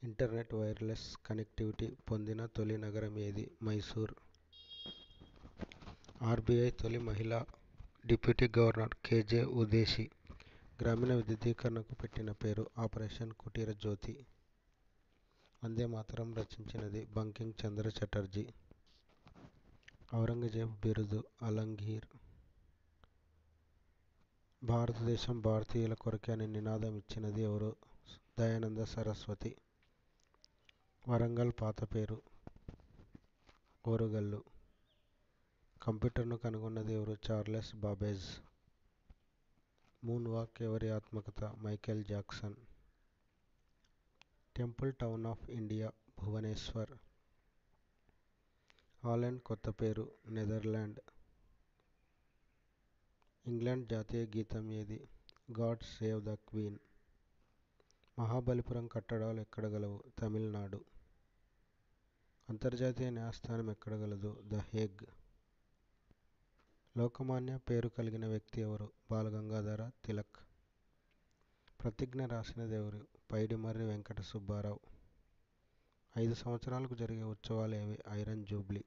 internet wireless connectivity పొందిన తొలి నగరం ఏది మైసూర్ ఆర్బీఐ తొలి మహిళా డిప్యూటీ గవర్నర్ కేజే ఉదేసి గ్రామీణ విద్యుదీకరణకు పెట్టిన పేరు ఆపరేషన్ కుటీర జ్యోతి వందేమాతరం రచించినది బంకిం చంద్ర చటర్జీ ఔరంగజేబు బిరుదు ఆలంఘీర్ భారతదేశం భారతీయుల కొరకే అనే నినాదం ఇచ్చినది ఎవరు దయానంద సరస్వతి వరంగల్ పాత పేరు ఓరుగల్లు కంప్యూటర్ను కనుగొన్నది ఎవరు చార్లెస్ బాబేజ్ మూన్ వాక్ ఎవరి ఆత్మకథ Michael Jackson temple town of India Bhubaneswar Holland కొత్త పేరు నెదర్లాండ్ ఇంగ్లాండ్ జాతీయ గీతం ఏది God save the queen Mahabalipuram కట్టడాలు ఎక్కడ గలవు తమిళనాడు అంతర్జాతీయ న్యాయస్థానం ఎక్కడ గలదు ద హేగ్ లోకమాన్య పేరు కలిగిన వ్యక్తి ఎవరు బాలగంగాధర తిలక్ ప్రతిజ్ఞ రాసినది ఎవరు పైడిమర్రి వెంకట సుబ్బారావు ఐదు సంవత్సరాలకు జరిగే ఉత్సవాలు ఏవి ఐరన్ జూబ్లీ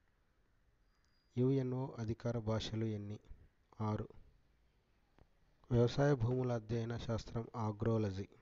యుఎన్ఓ అధికార భాషలు ఎన్ని ఆరు వ్యవసాయ భూముల అధ్యయన శాస్త్రం ఆగ్రోలజీ